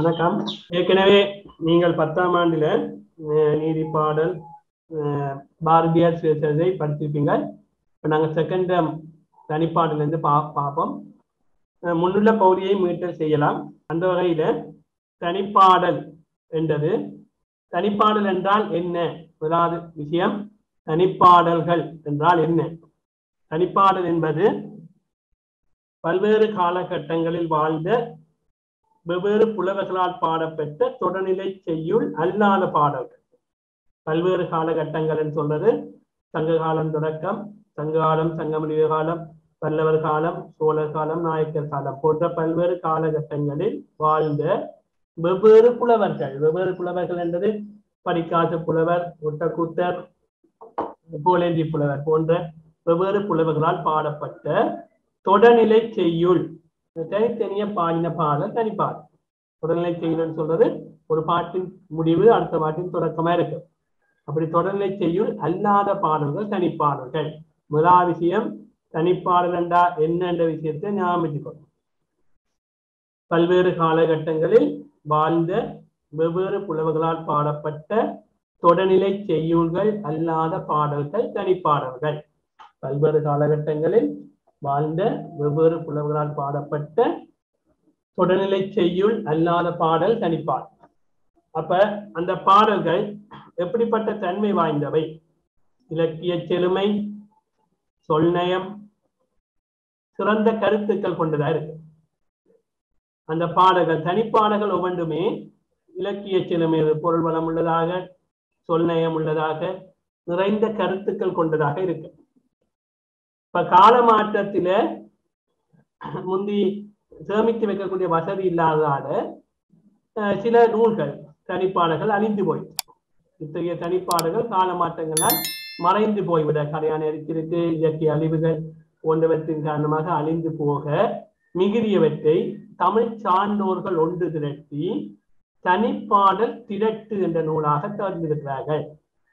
வணக்கம் ஏற்கனவே நீங்கள் பத்தாம் ஆண்டுல அஹ், நீதி பாடல் அஹ், பாரதியார் சுயசரிதை படிச்சிருப்பீங்க இப்போ நாங்கள் செகண்ட் டேம் தனிப்பாடுல இருந்து பா பார்ப்போம் அஹ், முன்னுள்ள பகுதியை மீட்டல் செய்யலாம் அந்த வகையில தனிப்பாடல் என்றது தனிப்பாடல் என்றால் என்ன முதலாவது விஷயம் தனிப்பாடல்கள் என்றால் என்ன தனிப்பாடல் என்பது பல்வேறு காலகட்டங்களில் வாழ்ந்த வெவ்வேறு புலவர்களால் பாடப்பெற்ற தொடர்நிலை செய்யுள் அல்லாத பாடல்கள் பல்வேறு காலகட்டங்கள் என்று சொல்றது சங்க காலம் தொடக்கம் சங்க காலம் சங்கமனித காலம் பல்லவர் காலம் சோழர் காலம் நாயக்கர் காலம் போன்ற பல்வேறு காலகட்டங்களில் வாழ்ந்த வெவ்வேறு புலவர்கள் வெவ்வேறு புலவர்கள் என்பது படிக்காசு புலவர் ஒட்டக்கூத்தர் போலேந்தி புலவர் போன்ற வெவ்வேறு புலவர்களால் பாடப்பட்ட தொடர்நிலை செய்யுள் தனித்தனிய பாடின பாடல் தனிப்பாடல் தொடர்நிலை செய்யுள்னு சொல்றது ஒரு பாட்டின் முடிவு அடுத்த பாட்டின் தொடக்கமா இருக்கு அப்படி தொடர்நிலை செய்யுள் அல்லாத பாடல்கள் தனிப்பாடல்கள் முதலாவது விஷயம் தனிப்பாடல் என்றா என்ன என்ற விஷயத்தை ஞாபகம் வச்சுக்கணும் பல்வேறு காலகட்டங்களில் வாழ்ந்த வெவ்வேறு புலவர்களால் பாடப்பட்ட தொடர்நிலை செய்யுள்கள் அல்லாத பாடல்கள் தனிப்பாடல்கள் பல்வேறு காலகட்டங்களில் வாழ்ந்த வெவ்வேறு புலவர்களால் பாடப்பட்ட தொடர்நிலை செய்யுள் அல்லாத பாடல் தனிப்பாடல் அப்ப அந்த பாடல்கள் எப்படிப்பட்ட தன்மை வாய்ந்தவை இலக்கிய செழுமை சொல்நயம் சிறந்த கருத்துக்கள் கொண்டதா இருக்கு அந்த பாடல்கள் தனிப்பாடல்கள் ஒவ்வொன்றுமே இலக்கிய செழுமை பொருள் வளம் உள்ளதாக சொல்நயம் உள்ளதாக நிறைந்த கருத்துக்கள் கொண்டதாக இருக்கு இப்ப கால மாற்றத்தில முந்தி சேமித்து வைக்கக்கூடிய வசதி இல்லாததால அஹ், சில நூல்கள் தனிப்பாடல்கள் அழிந்து போய் இத்தகைய தனிப்பாடல்கள் கால மாற்றங்களால் மறைந்து போய்விட கரையான இருக்கிறது இயற்கை அழிவுகள் போன்றவற்றின் காரணமாக அழிந்து போக மிகுதியவற்றை தமிழ் சான்றோர்கள் ஒன்று திரட்டி தனிப்பாடல் திரட்டு என்ற நூலாக திறந்திருக்கிறார்கள்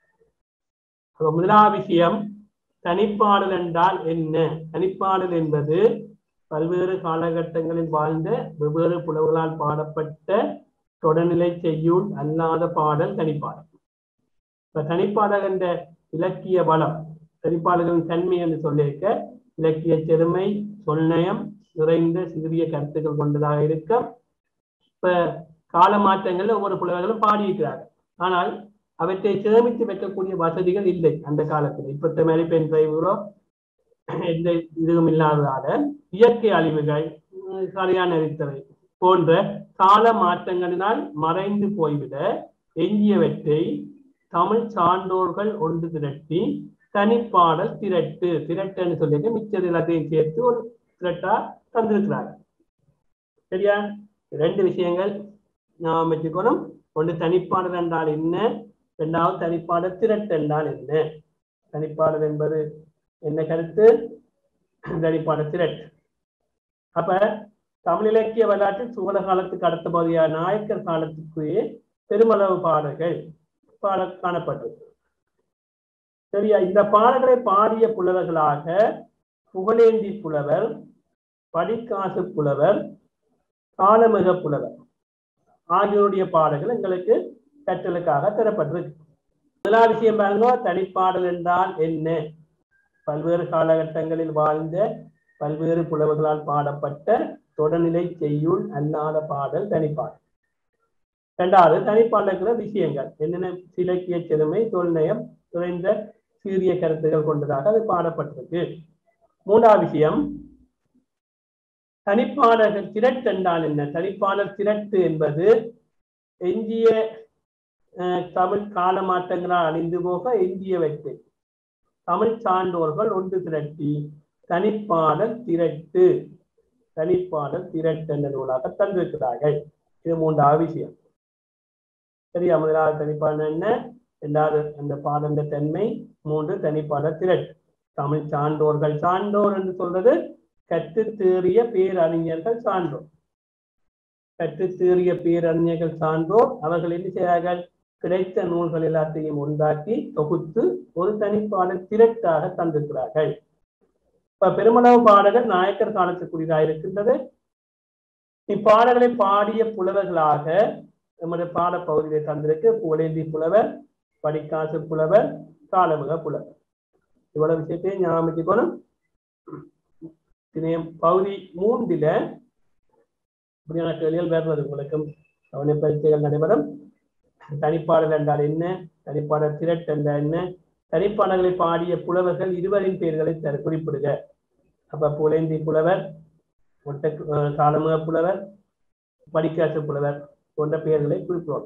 அப்ப முதலாவது விஷயம் தனிப்பாடல் என்றால் என்ன தனிப்பாடல் என்பது பல்வேறு காலகட்டங்களில் வாழ்ந்த வெவ்வேறு புலவர்களால் பாடப்பட்ட தொடர்நிலை செய்யுள் அல்லாத பாடல் தனிப்பாடல் இப்ப தனிப்பாடல் என்ற இலக்கிய வளம் தனிப்பாடல்களின் தன்மை என்று சொல்லியிருக்க இலக்கிய செருமை சொல்நயம் நிறைந்த சிறிய கருத்துக்கள் கொண்டதாக இருக்க இப்ப கால மாற்றங்கள்ல ஒவ்வொரு புலவர்களும் பாடியிருக்கிறார்கள் ஆனால் அவற்றை சேமித்து வைக்கக்கூடிய வசதிகள் இல்லை அந்த காலத்தில் இப்பத்த மாதிரி பெண் டிரைவரோ எந்த இதுவும் இல்லாததால இயற்கை அழிவுகள் உம், சரியான அறித்தவை போன்ற கால மாற்றங்களினால் மறைந்து போய்விட எஞ்சியவற்றை தமிழ் சான்றோர்கள் ஒன்று திரட்டி தனிப்பாடல் திரட்டு திரட்டுன்னு சொல்லிட்டு மிச்சது எல்லாத்தையும் சேர்த்து ஒரு திரட்டா தந்திருக்கிறார்கள் சரியா ரெண்டு விஷயங்கள் நாம் வச்சுக்கணும் ஒன்று தனிப்பாடல் என்றால் என்ன இரண்டாவது தனிப்பாடல் திரட்டு என்றால் என்ன தனிப்பாடல் என்பது என்ன கருத்து தனிப்பாடல் திரட்டு அப்ப தமிழ் இலக்கிய வரலாற்றில் சோழ காலத்துக்கு அடுத்த பகுதியான நாயக்கர் காலத்துக்குரிய பெருமளவு பாடல்கள் பாட காணப்பட்டது சரியா இந்த பாடல்களை பாடிய புலவர்களாக புகழேந்தி புலவர் படிக்காசு புலவர் காலமிக புலவர் ஆகியோருடைய பாடல்கள் எங்களுக்கு கற்றலுக்காக தரப்பட்டிருக்கு முதலாவது விஷயம் பாருங்க தனிப்பாடல் என்றால் என்ன பல்வேறு காலகட்டங்களில் வாழ்ந்த பல்வேறு புலவர்களால் பாடப்பட்ட தொடர்நிலை செய்யுள் அல்லாத பாடல் தனிப்பாடல் இரண்டாவது தனிப்பாடல்கிற விஷயங்கள் என்னென்ன சிலக்கிய செழுமை தொல்நயம் குறைந்த சீரிய கருத்துக்கள் கொண்டதாக அது பாடப்பட்டிருக்கு மூன்றாவது விஷயம் தனிப்பாடல்கள் திரட்டு என்றால் என்ன தனிப்பாடல் திரட்டு என்பது எஞ்சிய அஹ், தமிழ் கால மாற்றங்களால் அழிந்து போக எஞ்சியவற்றை தமிழ் சான்றோர்கள் ஒன்று திரட்டி தனிப்பாடல் திரட்டு தனிப்பாடல் திரட்டு என்ற நூலாக தந்திருக்கிறார்கள் இது மூன்றாவது விஷயம் சரியா முதலாவது தனிப்பாடல் என்ன இரண்டாவது அந்த பாடந்த தன்மை மூன்று தனிப்பாடல் திரட்டு தமிழ் சான்றோர்கள் சான்றோர் என்று சொல்றது கற்று தேறிய பேரறிஞர்கள் சான்றோர் கற்று தேறிய பேரறிஞர்கள் சான்றோர் அவர்கள் என்ன செய்கிறார்கள் கிடைத்த நூல்கள் எல்லாத்தையும் உண்டாக்கி தொகுத்து ஒரு தனிப்பாடல் திரட்டாக தந்திருக்கிறார்கள் இப்ப பெருமளவு பாடல்கள் நாயக்கர் காலத்துக்குரியதாக இருக்கின்றது இப்பாடல்களை பாடிய புலவர்களாக நமது பாடப்பகுதியை தந்திருக்கு புகழேந்தி புலவர் படிக்காசு புலவர் காலமுக புலவர் இவ்வளவு விஷயத்தையும் ஞாபகம் வச்சுக்கணும் இணையம் பகுதி மூன்றில இப்படியான கேள்விகள் வருவது உங்களுக்கும் கவன பரீட்சைகள் நடைபெறும் தனிப்பாடல் என்றால் என்ன தனிப்பாடல் திரட்டு என்றால் என்ன தனிப்பாடல்களை பாடிய புலவர்கள் இருவரின் பெயர்களை தர குறிப்பிடுக அப்ப புலேந்தி புலவர் ஒட்ட காலமுக புலவர் படிக்காசு புலவர் போன்ற பெயர்களை குறிப்பிடுவோம்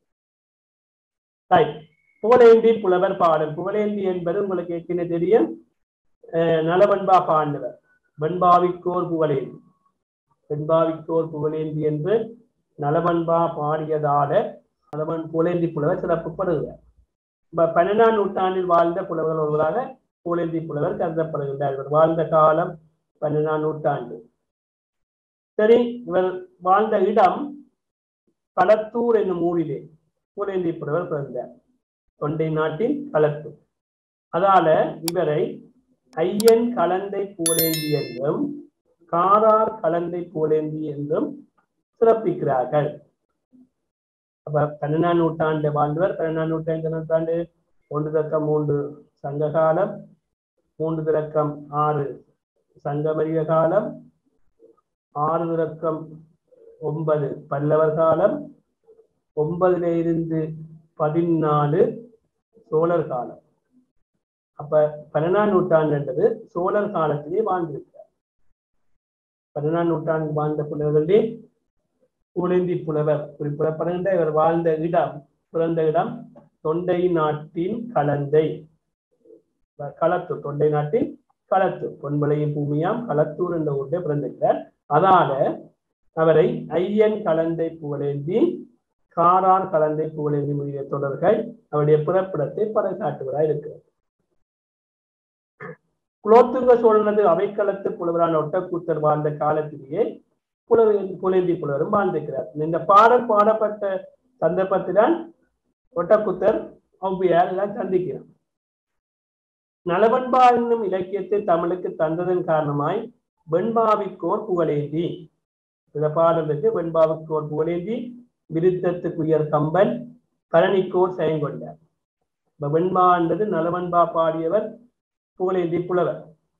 ரைட் புகழேந்தி புலவர் பாடல் புகழேந்தி என்பது உங்களுக்கு ஏற்கனவே தெரியும் அஹ் நலவன்பா பாண்டவர் வெண்பாவிக்கோர் புகழேந்தி வெண்பாவிக்கோர் புகழேந்தி என்று நலவன்பா பாடியதால நலவன் புகழேந்தி புலவர் சிறப்புப்படுகிறார் இப்ப பன்னெண்டாம் நூற்றாண்டில் வாழ்ந்த புலவர்கள் ஒருவராக புகழேந்தி புலவர் கருதப்படுகின்றார் இவர் வாழ்ந்த காலம் பன்னெண்டாம் நூற்றாண்டு சரி இவர் வாழ்ந்த இடம் களத்தூர் என்னும் ஊரிலே புகழேந்தி புலவர் பிறந்தார் தொண்டை நாட்டின் களத்தூர் அதால இவரை ஐயன் கலந்தை புகழேந்தி என்றும் காரார் கலந்தை புகழேந்தி என்றும் சிறப்பிக்கிறார்கள் அப்ப பன்னெண்டாம் நூற்றாண்டு வாழ்ந்தவர் பன்னெண்டாம் நூற்றாண்டு நூற்றாண்டு ஒன்று தக்கம் மூன்று சங்க காலம் மூன்று திறக்கம் ஆறு சங்கமரிய காலம் ஆறு திறக்கம் ஒன்பது பல்லவர் காலம் ஒன்பதுல இருந்து பதினாலு சோழர் காலம் அப்ப பன்னெண்டாம் நூற்றாண்டுன்றது சோழர் காலத்திலே வாழ்ந்திருக்கிறார் பன்னெண்டாம் நூற்றாண்டு வாழ்ந்த புலவர்களே புலந்தி புலவர் குறிப்பிடப்படுகின்ற இவர் வாழ்ந்த இடம் பிறந்த இடம் தொண்டை நாட்டின் கலந்தை களத்தூர் தொண்டை நாட்டின் களத்தூர் பொன்மலையின் பூமியாம் களத்தூர் என்ற ஊரிலே பிறந்திருக்கிறார் அதால அவரை ஐயன் கலந்தை புகழேந்தி காரார் கலந்தை புகழேந்தி முதலிய தொடர்கள் அவருடைய பிறப்பிடத்தை பறைசாட்டுவராய் இருக்கிறார் குலோத்துங்க சோழனது அவைக்களத்து புலவரான ஒட்டக்கூத்தர் வாழ்ந்த காலத்திலேயே புலவர் புலேந்தி புலவரும் வாழ்ந்திருக்கிறார் இந்த பாடல் பாடப்பட்ட சந்தர்ப்பத்தில்தான் ஒட்டக்கூத்தர் ஔவையார் எல்லாம் சந்திக்கிறார் நலவன்பா என்னும் இலக்கியத்தை தமிழுக்கு தந்ததன் காரணமாய் வெண்பாவிக்கோர் புகழேந்தி இந்த பாடலுக்கு வெண்பாவுக்கோர் புகழேந்தி விருத்தத்துக்குயர் கம்பன் பழனிக்கோர் செயங்கொண்டார் இப்ப வெண்பா என்பது நலவன்பா பாடியவர் புகழேந்தி புலவர்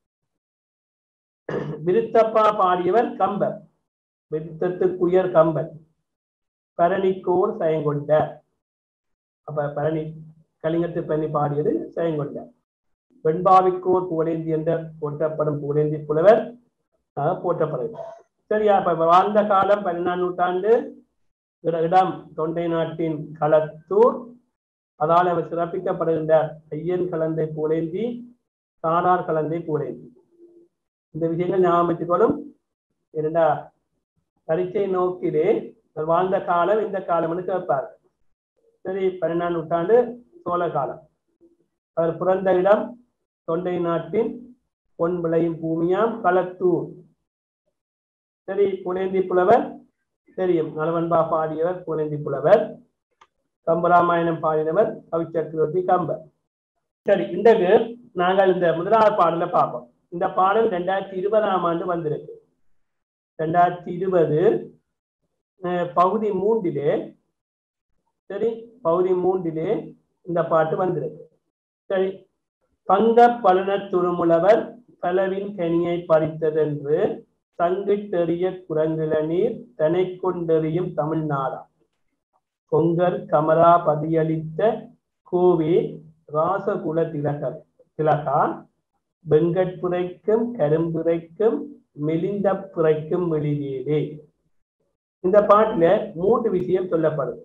விருத்தப்பா பாடியவர் கம்பர் விருத்தத்துக்குயர் கம்பன் பரணிக்கோர் செயங்கொண்டார் அப்ப பரணி கலிங்கத்து பரணி பாடியது செயங்கொண்டார் வெண்பாவிக்கோர் புகழேந்தி என்ற போற்றப்படும் புகழேந்தி புலவர் போற்றப்படுகிறார் சரியா இப்ப வாழ்ந்த காலம் பன்னெண்டாம் நூற்றாண்டு இடம் தொண்டை நாட்டின் களத்தூர் அதால் அவர் சிறப்பிக்கப்படுகின்றார் ஐயன் கலந்தை புகழேந்தி தானார் கலந்தை புகழேந்தி இந்த விஷயங்கள் ஞாபகம் வச்சுக்கொள்ளும் இரண்டா பரீட்சை நோக்கிலே வாழ்ந்த காலம் இந்த காலம் கேட்பார் சரி பன்னெண்டாம் நூற்றாண்டு சோழ காலம் அவர் பிறந்த இடம் தொண்டை நாட்டின் பொன் விளையும் பூமியாம் களத்தூர் சரி புனேந்தி புலவர் தெரியும் நலவன்பா பாடியவர் புனேந்தி புலவர் கம்பராமாயணம் பாடினவர் கவிச்சக்கரவர்த்தி கம்பர் சரி இன்றைக்கு நாங்கள் இந்த முதலாவது பாடலை பார்ப்போம் இந்த பாடல் ரெண்டாயிரத்தி இருபதாம் ஆண்டு வந்திருக்கு ரெண்டாயிரத்தி இருபது பகுதி மூன்றிலே சரி பகுதி மூன்றிலே இந்த பாட்டு வந்திருக்கு சரி பங்க பழுன துருமுலவர் பலவின் கனியை பறித்ததென்று சங்கிட்டெறிய குரங்கில நீர் தனை கொண்டெறியும் தமிழ்நாடா கொங்கர் கமரா பதியளித்த கோவே ராசகுல திலகர் திலகா வெங்கட்புரைக்கும் கரும்புரைக்கும் மெலிந்த புரைக்கும் வெளியீடே இந்த பாட்டுல மூன்று விஷயம் சொல்லப்படுது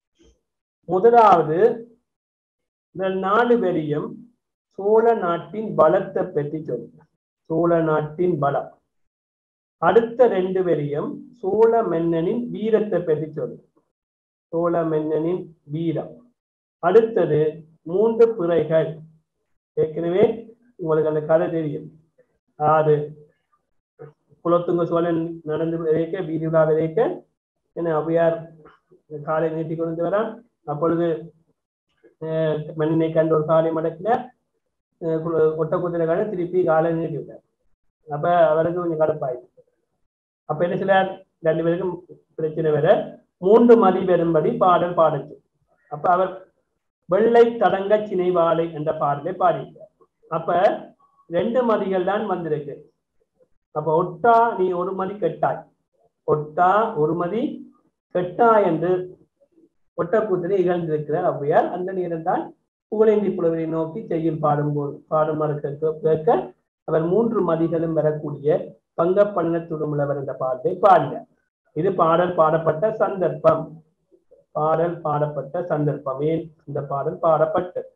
முதலாவது இந்த நாலு வரியும் சோழ நாட்டின் பலத்தை பற்றி சொல்லுங்க சோழ நாட்டின் பலம் அடுத்த ரெண்டு வரியும் சோழ மன்னனின் வீரத்தை பற்றி சொல்லுங்க சோழ மன்னனின் வீரம் அடுத்தது மூன்று பிறைகள் ஏற்கனவே உங்களுக்கு அந்த கதை தெரியும் அதாவது குலத்துங்க சோழன் நடந்து விதைக்க வீதி விழா விதைக்க என்ன அவையார் காலை நீட்டி கொண்டு வரான் அப்பொழுது மண்ணினை கண்ட ஒரு காலை மடக்கில ஒட்ட குதிரை காலை திருப்பி காலை நீட்டி விட்டார் அப்ப அவருக்கு கொஞ்சம் கடுப்பாயிடுச்சு அப்ப என்ன சில ரெண்டு பேருக்கும் பிரச்சனை வர மூன்று மதி பெறும்படி பாடல் பாடச்சு அப்ப அவர் வெள்ளை தடங்க சினைவாளை என்ற பாடலை பாடியிருக்கார் அப்ப ரெண்டு மதிகள் தான் வந்திருக்கு அப்ப ஒட்டா நீ ஒரு மதி கெட்டாய் ஒட்டா ஒரு மதி கெட்டாய் என்று ஒட்டக்கூத்தனை இகழ்ந்திருக்கிறார் ஔவையார் அந்த நேரம் தான் புகழேந்தி புலவரை நோக்கி செய்யும் பாடும்போது பாடுமாறு கேட்க கேட்க அவர் மூன்று மதிகளும் வரக்கூடிய பங்கப்பண்ண துடுமுலவர் என்ற பாடலை பாடினார் இது பாடல் பாடப்பட்ட சந்தர்ப்பம் பாடல் பாடப்பட்ட சந்தர்ப்பம் ஏன் இந்த பாடல் பாடப்பட்டது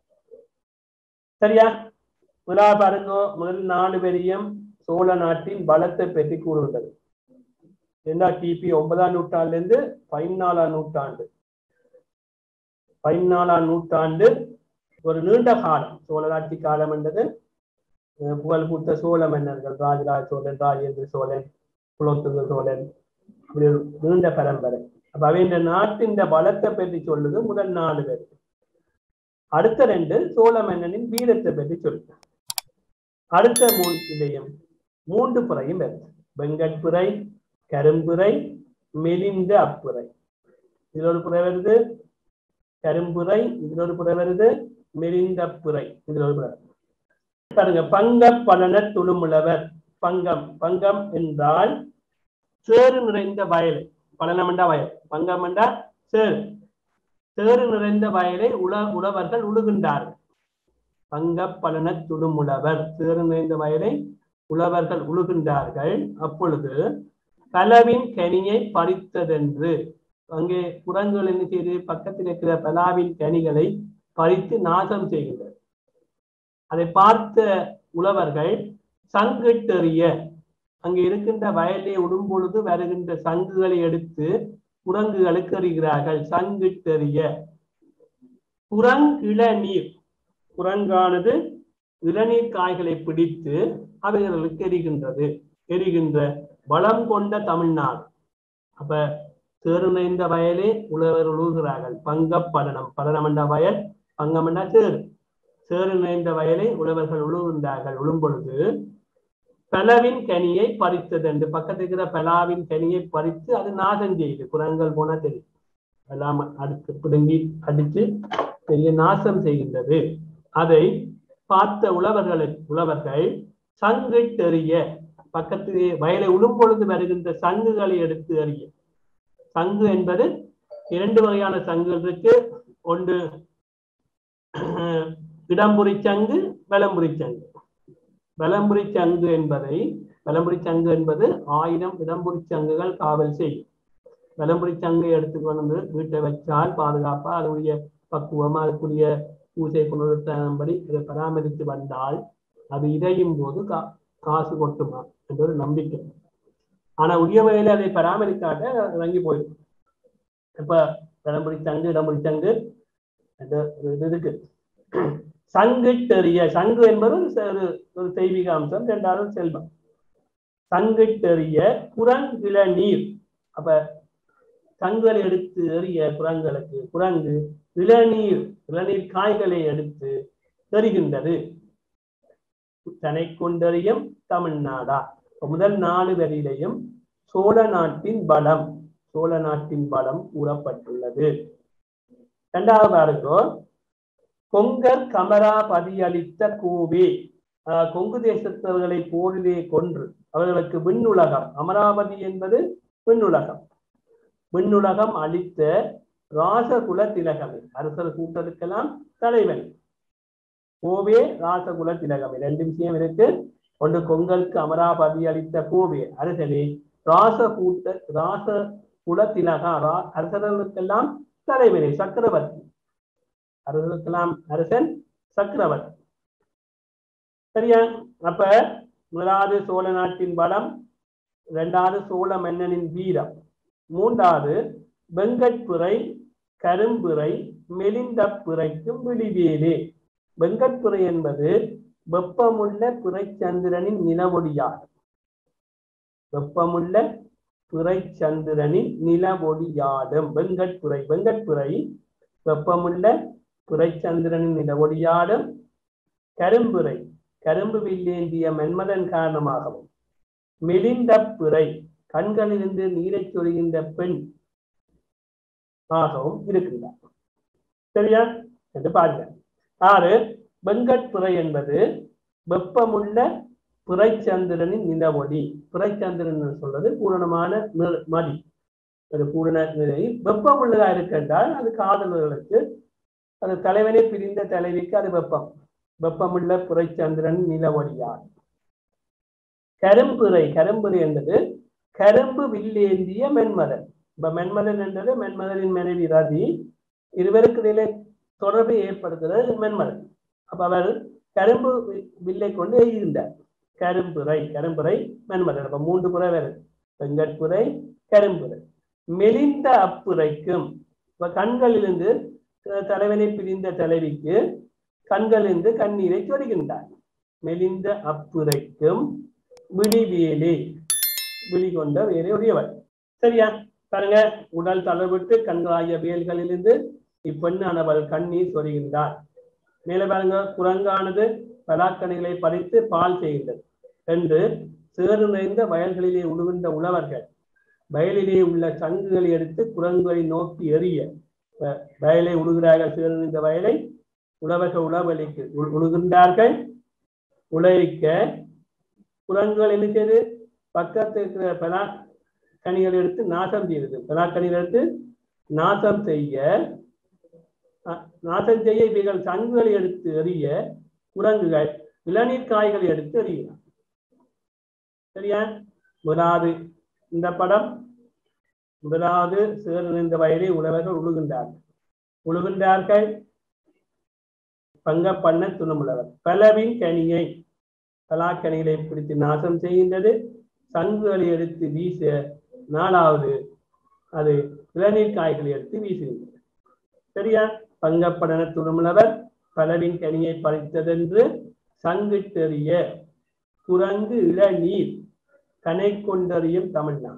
சரியா முதலா பாருங்க முதல் நாலு பெரியம் சோழ நாட்டின் பலத்தை பற்றி கூறுகிறது என்ன கிபி ஒன்பதாம் நூற்றாண்டுல இருந்து பதினாலாம் நூற்றாண்டு பதினாலாம் நூற்றாண்டு ஒரு நீண்ட காலம் சோழராட்சி காலம் என்றது அஹ் புகழ் பூத்த சோழ மன்னர்கள் ராஜராஜ சோழன் ராஜேந்திர சோழன் குலோத்துங்க சோழன் இப்படி ஒரு நீண்ட பரம்பரை அப்ப அவங்க நாட்டின் பலத்தை பற்றி சொல்லுது முதல் நாலு பேர் அடுத்த ரெண்டு சோழ மன்னனின் வீரத்தை பற்றி சொல்லுது அடுத்த மூணு இதையும் மூன்று புறையும் வருது வெங்கட்புரை கரும்புரை மெலிந்த அப்புரை இதுல ஒரு புறை வருது கரும்புரை இதுல ஒரு புறை வருது மெலிந்த புரை இதுல ஒரு புறை பாருங்க பங்க பலன துளுமுளவர் பங்கம் பங்கம் என்றால் சேறு நிறைந்த வயல் பலனம் என்றா வயல் பங்கம் என்றா சேறு சேறு நிறைந்த வயலை உல உழவர்கள் உழுகின்றார்கள் பங்க பலன துளுமுளவர் சேறு நிறைந்த வயலை உழவர்கள் உழுகின்றார்கள் அப்பொழுது பலவின் கனியை பறித்ததென்று அங்கே குரங்குகள் என்ன செய்து பக்கத்தில் இருக்கிற பலாவின் கனிகளை பறித்து நாசம் செய்கின்றனர் அதை பார்த்த உழவர்கள் சங்கிட்டெறிய அங்கே இருக்கின்ற வயலை உடும் பொழுது வருகின்ற சங்குகளை எடுத்து குரங்குகளுக்கு எறிகிறார்கள் சங்கிட்டெறிய குரங்கிள நீர் குரங்கானது இளநீர் காய்களை பிடித்து அவைகளுக்கு எரிகின்றது எரிகின்ற வளம் கொண்ட தமிழ்நாடு அப்ப சேறு நிறைந்த வயலே உழவர் உழுகிறார்கள் பங்க பலனம் பலனம் என்ற வயல் பங்கம் என்ற சேறு சேறு நிறைந்த வயலை உழவர்கள் உழுகின்றார்கள் உழும் பொழுது பலவின் கனியை பறித்தது என்று பக்கத்தில் இருக்கிற பலாவின் கனியை பறித்து அது நாசம் செய்யுது குரங்கள் போனா தெரியும் எல்லாம் அடுத்து பிடுங்கி அடித்து பெரிய நாசம் செய்கின்றது அதை பார்த்த உழவர்களுக்கு உழவர்கள் சங்கிட்டெறிய பக்கத்து வயலை உழும் பொழுது வருகின்ற சங்குகளை எடுத்து எறிய சங்கு என்பது இரண்டு வகையான சங்குகள் இருக்கு ஒன்று இடம்புரி சங்கு வலம்புரி சங்கு வலம்புரி சங்கு என்பதை வலம்புரி சங்கு என்பது ஆயிரம் இடம்புரி சங்குகள் காவல் செய்யும் வலம்புரி சங்கை எடுத்துக்கொண்டு வந்து வீட்டை வச்சால் பாதுகாப்பா அதனுடைய பக்குவமா அதுக்குரிய பூஜை புனருத்தம்படி இதை பராமரித்து வந்தால் அது இறையும் போது கா காசு கொட்டுமா என்ற ஒரு நம்பிக்கை ஆனா உரிய வகையில அதை பராமரிக்காத இறங்கி போயிடும் இப்ப இடம்புரி சங்கு இடம்புரி சங்கு என்ற ஒரு இது இருக்கு சங்கு தெரிய சங்கு என்பது ஒரு ஒரு தெய்வீக அம்சம் இரண்டாவது செல்வம் சங்கு தெரிய குரங்கிள நீர் அப்ப சங்குகளை எடுத்து எறிய குரங்களுக்கு குரங்கு இளநீர் இளநீர் காய்களை எடுத்து எறிகின்றது தனை கொண்டறியும் தமிழ்நாடா முதல் நாலு வரியிலையும் சோழ நாட்டின் பலம் சோழ நாட்டின் பலம் கூறப்பட்டுள்ளது இரண்டாவது பாருங்கோ கொங்கர் கமராபதி அளித்த கோவே கொங்கு தேசத்தவர்களை போரிலே கொன்று அவர்களுக்கு விண்ணுலகம் அமராவதி என்பது விண்ணுலகம் விண்ணுலகம் அளித்த ராசகுல திலகமே அரசர் கூட்டத்துக்கெல்லாம் தலைவன் கோவே ராசகுல திலகமே ரெண்டு விஷயம் இருக்கு ஒன்று கொங்கலுக்கு அமராபதி அளித்த கோவே அரசனே ராச கூட்ட ராச குல திலகா அரசர்களுக்கெல்லாம் தலைவனே சக்கரவர்த்தி அரசர்களுக்கெல்லாம் அரசன் சக்கரவர்த்தி சரியா அப்ப முதலாவது சோழ நாட்டின் பலம் இரண்டாவது சோழ மன்னனின் வீரம் மூன்றாவது வெங்கட்புரை கரும்புரை மெலிந்த புரைக்கும் விழிவேலே வெங்கட்புரை என்பது வெப்பமுள்ள புரைச்சந்திரனின் நிலவொடியாகும் வெப்பமுள்ள புரைச்சந்திரனின் நிலவொடியாடும் வெங்கட்புரை வெங்கட்புரை வெப்பமுள்ள புரைச்சந்திரனின் நிலவொடியாடும் கரும்புரை கரும்பு வில்லேந்திய மென்மதன் காரணமாகவும் மெலிந்த புரை கண்களிலிருந்து நீரை சொரிகின்ற பெண் ஆகவும் இருக்கின்றார் சரியா என்று பாருங்க ஆறு வெங்கட்புரை என்பது வெப்பமுள்ள புறைச்சந்திரனின் நிலவொளி புறைச்சந்திரன் சொல்றது பூரணமான நிற- மதி அது பூரண நிலை வெப்பம் உள்ளதா இருக்கின்றால் அது காதலர்களுக்கு அது தலைவனை பிரிந்த தலைவிக்கு அது வெப்பம் வெப்பமுள்ள புறைச்சந்திரன் நிலவொளியார் கரும்புரை கரும்புரை என்பது கரும்பு வில்லேந்திய மென்மதன் இப்ப மென்மதன் என்றது மென்மதனின் மனைவி ரதி இருவருக்கு இடையிலே தொடர்பை ஏற்படுத்துகிறது மென்மதன் அப்ப அவர் கரும்பு வி- வில்லை கொண்டு எய்கின்றார் கரும்புரை கரும்புரை மென்மதன் அப்ப மூன்று புறை வருது வெங்கட்புரை கரும்புரை மெலிந்த அப்புரைக்கும் இப்ப கண்களிலிருந்து அஹ், தலைவனை பிரிந்த தலைவிக்கு கண்களிலிருந்து கண்ணீரை சொரிகின்றார் மெலிந்த அப்புரைக்கும் விழிவேலி விழி கொண்ட வேலை உடையவர் சரியா பாருங்க உடல் தளர்விட்டு கண்களாகிய வேல்களிலிருந்து இப்பெண்ணானவள் கண்ணீர் சொரிகின்றார் மேல பாருங்க குரங்கானது பலாக்கணிகளை பறித்து பால் செய்கின்றது என்று சேறு நிறைந்த வயல்களிலே உழுகின்ற உழவர்கள் வயலிலே உள்ள சங்குகளை எடுத்து குரங்குகளை நோக்கி எறிய வ- வயலை உழுகிறார்கள் சேறு நிறைந்த வயலை உழவர்கள் உழவலிக்கு உழு- உழுகின்றார்கள் உழைக்க குரங்குகள் என்ன செய்யுது பக்கத்து இருக்கிற பலா கனிகளை எடுத்து நாசம் செய்யுது பலா கனிகளை எடுத்து நாசம் செய்ய அஹ், நாசம் செய்ய இவைகள் சங்குகளை எடுத்து எறிய குரங்குகள் இளநீர் காய்களை எடுத்து எறிகிறார் சரியா முதலாவது இந்த படம் முதலாவது சேர்ந்த வயலை உழவர்கள் உழுகின்றார்கள் உழுகின்றார்கள் பங்க பண்ண துணுமுள்ளவர் பலவின் கனியை பலாக்கனிகளை பிடித்து நாசம் செய்கின்றது சங்குகளை எடுத்து வீச நாலாவது அது இளநீர் காய்களை எடுத்து வீசுகின்றது சரியா பங்கப்படன துணுமுள்ளவர் பலவின் கனியை பறித்ததென்று சங்கிட்டெறிய குரங்கு இளநீர் கனை கொண்டறியும் தமிழ்நாடு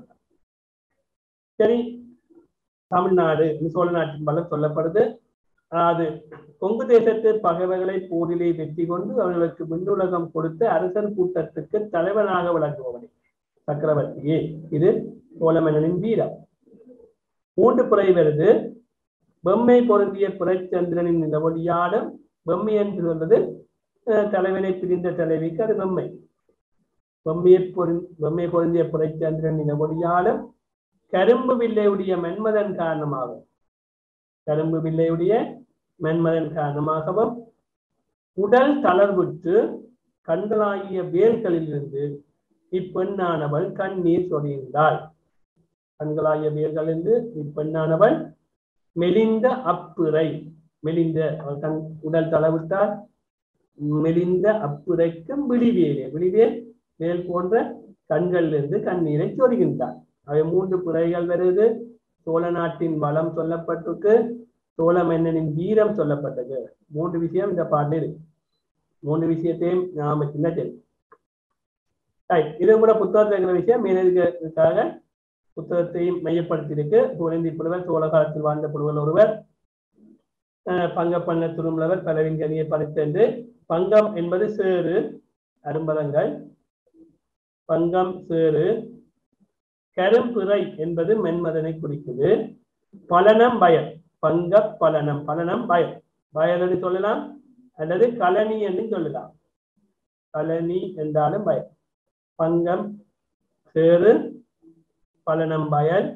சரி தமிழ்நாடு இந்த சோழ நாட்டின் பலம் சொல்லப்படுது அது கொங்கு தேசத்து பகைவர்களை போரிலே வெற்றி கொண்டு அவர்களுக்கு விண்ணுலகம் கொடுத்த அரசர் கூட்டத்துக்கு தலைவனாக விளங்குபவனே சக்கரவர்த்தியே இது சோழமன்னனின் வீரம் மூன்று புறை வருது பொம்மை பொருந்திய புறைச்சந்திரனின் இந்த ஒளியாடும் பொம்மை என்று சொல்வது அஹ், தலைவனை பிரிந்த தலைவிக்கு அது பொம்மை பொம்மையை பொரு பொம்மை பொருந்திய புறைச்சந்திரன் இந்த ஒளியாடும் கரும்பு வில்லையுடைய மென்மதன் காரணமாகும் கரும்பு வில்லையுடைய மென்மதன் காரணமாகவும் உடல் தளர்வுற்று கண்களாகிய வேர்களிலிருந்து இப்பெண்ணானவள் கண்ணீர் சொரிந்தாள் கண்களாகிய வேர்களிலிருந்து இப்பெண்ணானவள் மெலிந்த அப்புரை மெலிந்த அவள் கண் உடல் தளவிட்டால் மெலிந்த அப்புரைக்கும் விழிவேலே விழிவேல் வேல் போன்ற கண்களிலிருந்து கண்ணீரை சொரிகின்றார் அவை மூன்று புரைகள் வருது சோழ நாட்டின் பலம் சொல்லப்பட்டிருக்கு சோழ மன்னனின் வீரம் சொல்லப்பட்டது மூன்று விஷயம் இந்த பாட்டில் இருக்கு மூன்று விஷயத்தையும் நாம சின்ன தெரியும் Right. இது கூட புத்தகத்தில் இருக்கிற விஷயம் மேலதிகாக புத்தகத்தையும் மையப்படுத்தியிருக்கு குழந்தை புலவர் சோழ காலத்தில் வாழ்ந்த புலவர் ஒருவர் அஹ், பங்கப்பண்ண துருமுலவர் பலவின் கனியை பறித்தென்று பங்கம் என்பது சேறு அரும்பதங்கள் பங்கம் சேறு கரும்பிறை என்பது மென்மதனை குறிக்குது பலனம் பயல் பங்க பலனம் பலனம் பயல் பயல் என்று சொல்லலாம் அல்லது கலனி என்று சொல்லலாம் கலனி என்றாலும் பயல் பங்கம் சேறு பலனம் பயல்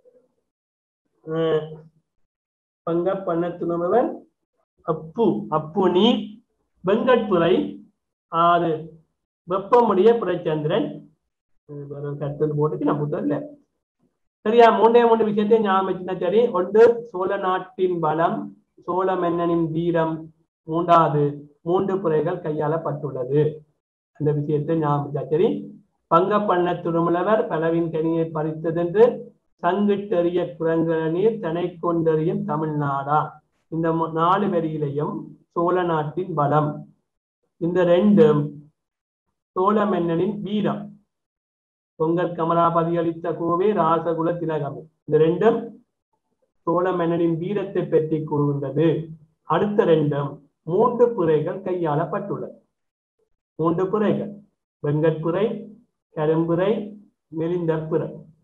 அஹ், பங்க பண்ணத்துணவன் அப்பு அப்பு நீ வெங்கட்புரை ஆறு வெப்பமுடைய புரச்சந்திரன் கருத்து போட்டுக்கு நான் புத்தகம் இல்லை சரியா மூன்றே மூன்று விஷயத்தை ஞாபகம் வச்சுன்னா சரி ஒன்று சோழ நாட்டின் பலம் சோழ மன்னனின் வீரம் மூன்றாவது மூன்று புறைகள் கையாளப்பட்டுள்ளது அந்த விஷயத்தை ஞாபகம் வச்சா சரி பங்க பண்ண துருமுலவர் பலவின் கனியை பறித்ததென்று சங்கிட்டெறிய குரங்கர நீர் தனை கொண்டறியும் தமிழ்நாடா இந்த மு- நாலு வரியிலையும் சோழ நாட்டின் பலம் இந்த ரெண்டும் சோழ மன்னனின் வீரம் பொங்கல் கமலாபதி அளித்த கோவே ராசகுல திலகமே இந்த ரெண்டும் சோழ மன்னனின் வீரத்தை பற்றி கூறுகின்றது அடுத்த ரெண்டும் மூன்று புரைகள் கையாளப்பட்டுள்ளது மூன்று புரைகள் வெங்கட்புரை கரும்புரை மெலிந்த புரை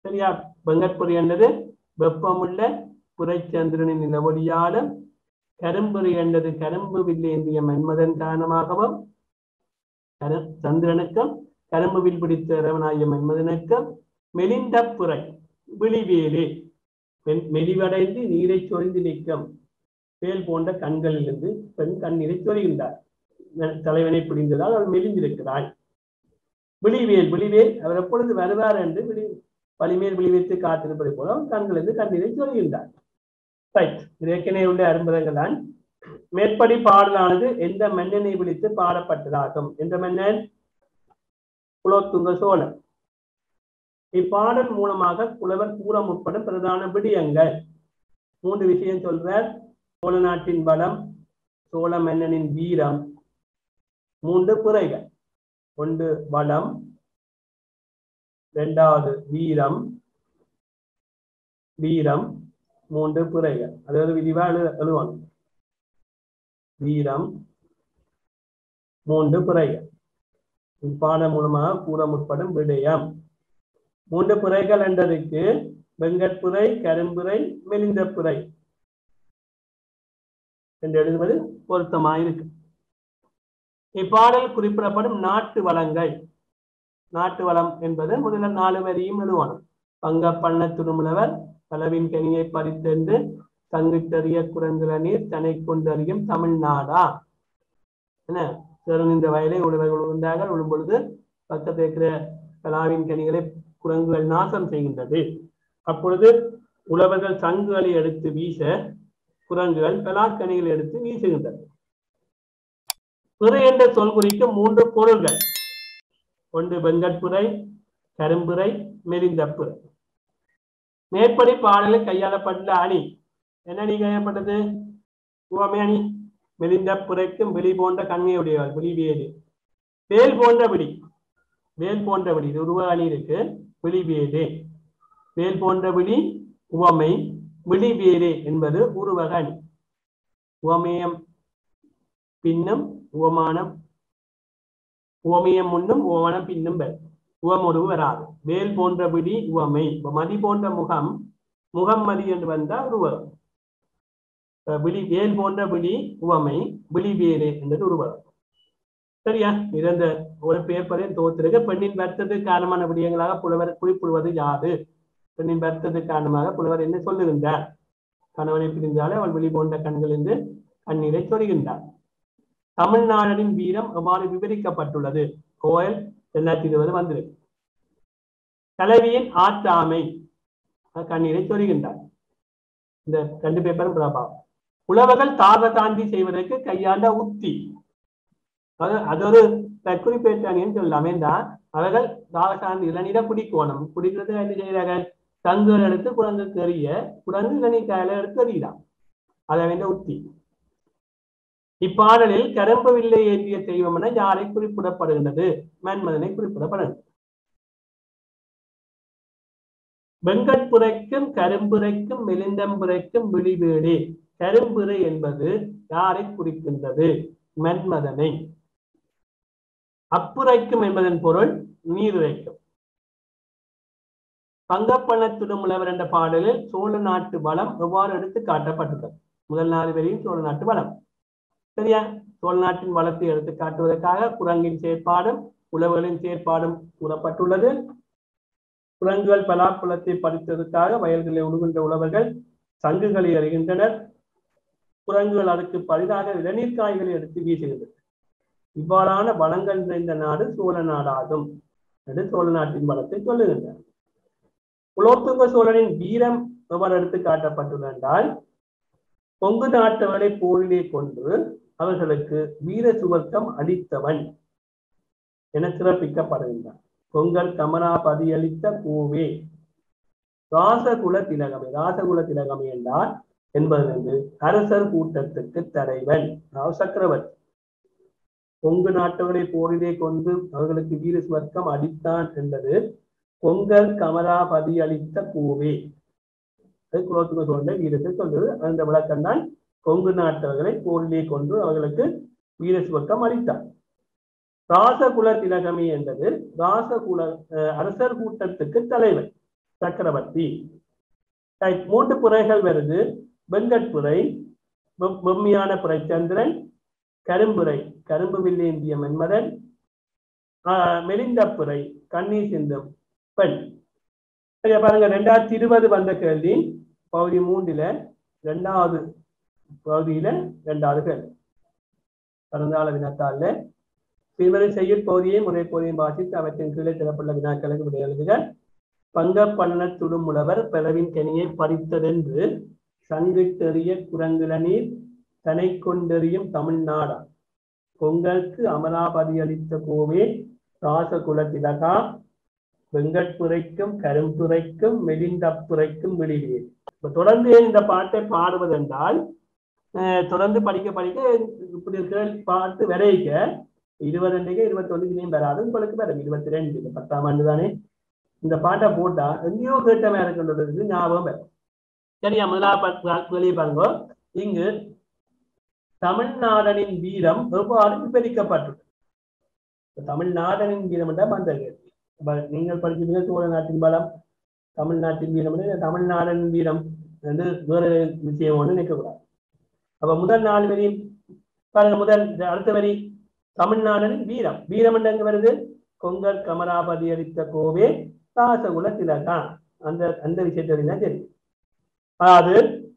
சரியா வெங்கட்புரி என்பது வெப்பமுள்ள புரைச்சந்திரனின் நிலவொளியாலும் கரும்புரி என்பது கரும்பு வில்லேந்திய மன்மதன் காரணமாகவும் கரு சந்திரனுக்கும் கரும்பு வில் பிடித்த இரவனாய மன்மதனுக்கும் மெலிந்த புரை விழிவேலு மென்- மெலிவடைந்து நீரை சொரிந்து நிற்கும் வேல் போன்ற கண்களிலிருந்து பெண் கண்ணீரை சொரிகின்றார் ந- தலைவனை பிடிந்ததால் அவள் மெலிந்திருக்கிறாள் விழிவேல் விழிவேல் அவர் எப்பொழுது வருவார் என்று விழி வலிமேல் விழிவைத்து காத்திருப்பதை போல அவன் கண்களிலிருந்து கண்ணீரை சொரிகின்றார் ரைட் இது ஏற்கனவே உள்ள அரும்பதங்கள் தான் மேற்படி பாடலானது எந்த மன்னனை விழித்து பாடப்பட்டதாகும் என்ற மன்னன் குலோத்துங்க சோழன் இப்பாடல் மூலமாக புலவர் கூற முற்படும் பிரதான விடயங்கள் மூன்று விஷயம் சொல்றார் சோழ நாட்டின் பலம் சோழ மன்னனின் வீரம் மூன்று குறைகள் ஒன்று பலம் இரண்டாவது வீரம் வீரம் மூன்று புரைகள் அதாவது விரிவா எழு எழுவாங்க வீரம் மூன்று புரைகள் இப்பாடம் மூலமாக கூற முற்படும் விடயம் மூன்று புரைகள் என்றதுக்கு வெங்கட்புரை கரும்புரை மெலிந்த புரை என்று எழுதுவது பொருத்தமாயிருக்கு இப்பாடல் குறிப்பிடப்படும் நாட்டு வளங்கள் நாட்டு வளம் என்பது முதல்ல நாலு வரியும் எழுவணும் பங்க பண்ண துணுமுலவர் பலவின் கனியை பறித்தென்று தங்கிட்டறிய குரங்குல நீர் தனை கொண்டறியும் தமிழ்நாடா என்ன சிறன் இந்த வயலை உழவர்கள் உழுந்தார்கள் உழும் பொழுது பக்கத்தில் இருக்கிற பலாவின் கனிகளை குரங்குகள் நாசம் செய்கின்றது அப்பொழுது உழவர்கள் சங்குகளை எடுத்து வீச குரங்குகள் பலாக்கனிகளை எடுத்து வீசுகின்றது பிறை என்ற சொல் குறிக்கும் மூன்று பொருள்கள் ஒன்று வெங்கட்புரை கரும்புரை மெலிந்தப்புரை மேற்படி பாடலில் கையாளப்பட்ட அணி என்ன அணி கையாளப்பட்டது உவமை அணி மெலிந்த புரைக்கும் விழி போன்ற கண்மையுடையவர் விழிவேலு வேல் போன்ற விழி வேல் போன்ற விழி இது உருவ அணி இருக்கு விழிவேலு வேல் போன்ற விழி உவமை விழிவேலு என்பது உருவக அணி உவமேயம் பின்னும் உவமானம் உவமேயம் முன்னும் உவமானம் பின்னும் பெறும் உவமுருவு வராது வேல் போன்ற விழி உவமை இப்ப மதி போன்ற முகம் முகம் மதி என்று வந்தா உருவம் இப்ப விழி வேல் போன்ற விழி உவமை விழி வேறு என்றது உருவம் சரியா இறந்த ஒரு பேப்பரையும் தோத்திருக்க பெண்ணின் வருத்தத்துக்கு காரணமான விடயங்களாக புலவர் குறிப்பிடுவது யாது பெண்ணின் வருத்தத்துக்கு காரணமாக புலவர் என்ன சொல்லுகின்றார் கணவனை பிரிந்தாலே அவள் விழி போன்ற கண்கள் என்று கண்ணீரை சொருகின்றார் தமிழ்நாடனின் வீரம் எவ்வாறு விவரிக்கப்பட்டுள்ளது கோயல் ரெண்டாயிரத்தி இருபது வந்திருக்கு தலைவியின் ஆற்றாமை கண்ணீரை சொருகின்றார் இந்த ரெண்டு பேப்பரும் பிரபாவம் உழவர்கள் தாக தாண்டி செய்வதற்கு கையாண்ட உத்தி அது அது ஒரு குறிப்பேற்றானின்னு சொல்லலாம் ஏண்டா அவர்கள் தாக சார்ந்து இளநீரை குடிக்கணும் குடிக்கிறதுக்கு என்ன செய்யறாங்க தங்குகள் எடுத்து குரங்குக்கு எறிய குரங்கு இளநீர் காயில எடுத்து எறியலாம் அதை வேண்ட உத்தி இப்பாடலில் கரும்பு வில்லை ஏற்றிய தெய்வம் என யாரை குறிப்பிடப்படுகின்றது மன்மதனை குறிப்பிடப்படுகிறது வெங்கட்புரைக்கும் கரும்புரைக்கும் மெலிந்தம்புரைக்கும் விழிவேடு கரும்புரை என்பது யாரை குறிக்கின்றது மன்மதனை அப்புரைக்கும் என்பதன் பொருள் நீருரைக்கும் பங்கப்பணத்துடன் உழவர் என்ற பாடலில் சோழ நாட்டு வளம் எவ்வாறு எடுத்து காட்டப்பட்டுள்ளது முதல் நாலு வரையும் சோழ நாட்டு வளம் சரியா சோழ நாட்டின் வளத்தை எடுத்து காட்டுவதற்காக குரங்கின் செயற்பாடும் உழவர்களின் செயற்பாடும் கூறப்பட்டுள்ளது குரங்குகள் பலாக்குளத்தை பறித்ததற்காக வயல்களை உழுகின்ற உழவர்கள் சங்குகளை அறிகின்றனர் குரங்குகள் அதற்கு பரிதாக இளநீர் காய்களை எடுத்து வீசுகின்றன இவ்வாறான வளங்கள் நிறைந்த நாடு சோழ நாடாகும் என்று சோழ நாட்டின் வளத்தை சொல்லுகின்றனர் குலோத்துங்க சோழனின் வீரம் எவ்வாறு எடுத்து காட்டப்பட்டுள்ளதால் கொங்கு நாட்டவர்களை போரிலே கொண்டு அவர்களுக்கு வீர சுவர்க்கம் அளித்தவன் என சிறப்பிக்கப்படுகின்றான் கொங்கர் கமனாபதி அளித்த பூவே ராசகுல திலகமே ராசகுல திலகமே என்றால் என்பதிலிருந்து அரசர் கூட்டத்துக்கு தலைவன் சக்கரவர்த்தி கொங்கு நாட்டவர்களை போரிலே கொண்டு அவர்களுக்கு வீர சுவர்க்கம் அளித்தான் என்பது கொங்கர் கமலாபதி அளித்த பூவே அது குலோத்துங்க சோழ வீரத்தை சொல்றது அந்த விளக்கம் தான் கொங்கு நாட்டவர்களை போரிலே கொண்டு அவர்களுக்கு வீர சுவர்க்கம் அளித்தார் ராசகுல திலகமி என்பது ராசகுல அரசர் கூட்டத்துக்கு தலைவர் சக்கரவர்த்தி Right, மூன்று புரைகள் வருது வெங்கட்புரை வெம்- வெம்மியான புரை சந்திரன் கரும்புரை கரும்பு வில்லேந்திய மன்மதன் ஆஹ், மெலிந்தப்புரை கண்ணீர் சிந்தும் பெண் சரியா பாருங்க ரெண்டாயிரத்தி இருபது வந்த கேள்வி பகுதி மூன்றுல ரெண்டாவது பகுதியில ரெண்டாவது கேள்வி கடந்தாள வினாத்தாள்ல பின்வரும் செய்யுள் பகுதியை முறை பகுதியும் வாசித்து அவற்றின் கீழே திறப்புள்ள வினாக்களுக்கு விடை எழுதுக பங்க பண்ண துடுமுழவர் பிளவின் கனியை பறித்ததென்று சங்கிட்டெறிய குரங்குல நீர் தனை கொண்டெறியும் தமிழ்நாடா பொங்கலுக்கு அமராபதி அளித்த கோவே ராசகுல திலகா வெங்கட்புரைக்கும் கரும்புரைக்கும் மெலிந்தப்புரைக்கும் வெளியே இப்ப தொடர்ந்து ஏன் இந்த பாட்டை பாடுவதென்றால் அஹ், தொடர்ந்து படிக்க படிக்க இப்படி இருக்கிற பாட்டு வரைக்க இருபது ரெண்டுக்கு இருபத்தொன்னுக்கு வராது உங்களுக்கு வரும் இருபத்தி ரெண்டு இந்த பத்தாம் ஆண்டு தானே இந்த பாட்டை போட்டா எங்கேயோ கேட்டமே இருக்கின்றது ஞாபகம் வரும் சரியா முதலாவது வெளியே பாருங்க இங்கு தமிழ்நாடனின் வீரம் எவ்வாறு விவரிக்கப்பட்டுள்ளது இப்ப தமிழ்நாடனின் வீரம் என்றால் அந்த கேள்வி. அப்ப நீங்கள் படிச்சீங்க சோழ நாட்டின் பலம் தமிழ்நாட்டின் வீரம் என்று தமிழ்நாடன் வீரம் என்று வேறு விஷயம் ஒன்று நிற்கக்கூடாது அப்ப முதல் நாலு வரி பாருங்க முதல் இந்த அடுத்த வரி தமிழ்நாடனின் வீரம் வீரம் என்று எங்க வருது கொங்கர் கமராபதி அளித்த கோவே ராசகுல திலகா அந்த அந்த விஷயத்தை தான் தெரியும் அதாவது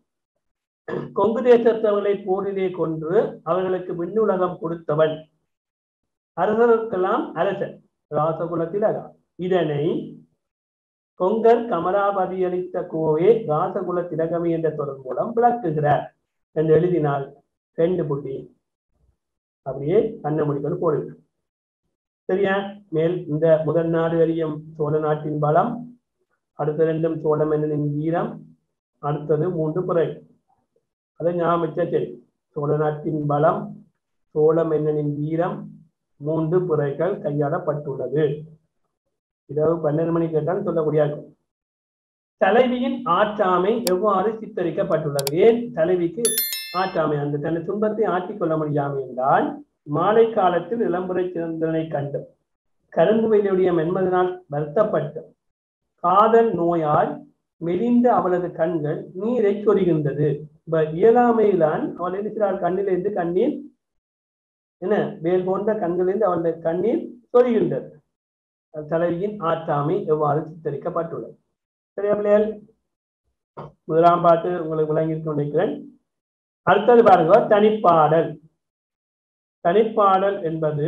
கொங்கு தேசத்தவர்களை போரிலே கொன்று அவர்களுக்கு விண்ணுலகம் கொடுத்தவன் அரசருக்கெல்லாம் அரசன் ராசகுல திலகா இதனை கொங்கர் கமராபதி அளித்த கோவே ராசகுல திலகமே என்ற தொடர் மூலம் விளக்குகிறார் என்று எழுதினால் ரெண்டு புள்ளி அப்படியே கண்ண முடிக்கணும் போடுங்க சரியா மேல் இந்த முதல் நாடு அறியும் சோழ நாட்டின் பலம் அடுத்த ரெண்டும் சோழ மன்னனின் வீரம் அடுத்தது மூன்று புறை அதை ஞாபகம் வச்சா சரி சோழ நாட்டின் பலம் சோழ மன்னனின் வீரம் மூன்று புறைகள் கையாளப்பட்டுள்ளது இரவு பன்னெண்டு மணி கேட்டால் சொல்லக்கூடிய இருக்கும் தலைவியின் ஆற்றாமை எவ்வாறு சித்தரிக்கப்பட்டுள்ளது ஏன் தலைவிக்கு ஆற்றாமை அந்த தன் துன்பத்தை ஆற்றிக் கொள்ள முடியாமல் என்றால் மாலை காலத்தில் இளம்புரை சிறந்தனை கண்டு கரும்புவையுடைய மென்மதனால் வருத்தப்பட்டு காதல் நோயால் மெலிந்த அவளது கண்கள் நீரை சொரிகின்றது இப்ப இயலாமையில்தான் அவள் இருக்கிறாள் கண்ணிலிருந்து கண்ணீர் என்ன வேல் போன்ற கண்களிலிருந்து அவளது கண்ணீர் சொரிகின்றது தலைவியின் ஆற்றாமை எவ்வாறு சித்தரிக்கப்பட்டுள்ளது சரியா பிள்ளைகள் முதலாம் பாட்டு உங்களுக்கு விளங்கியிருக்க நினைக்கிறேன் அடுத்தது பாருங்க தனிப்பாடல் தனிப்பாடல் என்பது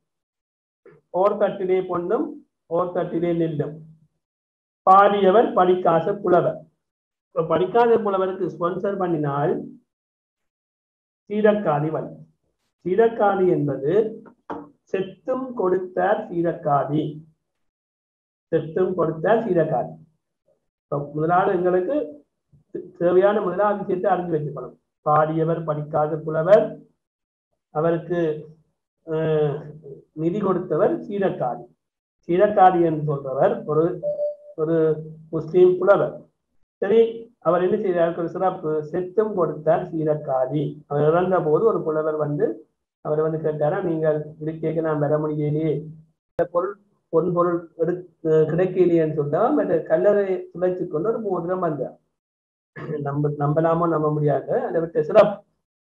ஓர் தட்டிலே பொண்ணும் ஓர் தட்டிலே நெல்லும் பாடியவர் படிக்காச புலவர் இப்ப படிக்காத புலவருக்கு ஸ்பான்சர் பண்ணினால் சீரக்காதி வல் சீரக்காதி என்பது செத்தும் கொடுத்தார் சீரக்காதி செத்தும் கொடுத்தார் சீரக்காதி இப்ப முதலாவது எங்களுக்கு தேவையான முதலாவது விஷயத்தை அறிஞ்சு வச்சுக்கணும் பாடியவர் படிக்காத புலவர் அவருக்கு அஹ், நிதி கொடுத்தவர் சீரக்காதி சீரக்காதி என்று சொல்றவர் ஒரு ஒரு முஸ்லீம் புலவர் சரி அவர் என்ன செய்தார் ஒரு சிறப்பு செத்தும் கொடுத்தார் சீரக்காதி அவர் இறந்த போது ஒரு புலவர் வந்து அவர் வந்து கேட்டாரா நீங்கள் இருக்கேக்கு நான் வர முடியலையே இந்த பொருள் பொன் பொருள் எடு அஹ் கிடைக்கலையேன்னு சொன்னா மற்ற கல்லறை துளைச்சு கொண்டு ஒரு மோதிரம் வந்தார் நம்ப நம்பலாமோ நம்ப முடியாது அதை விட்ட சிறப்பு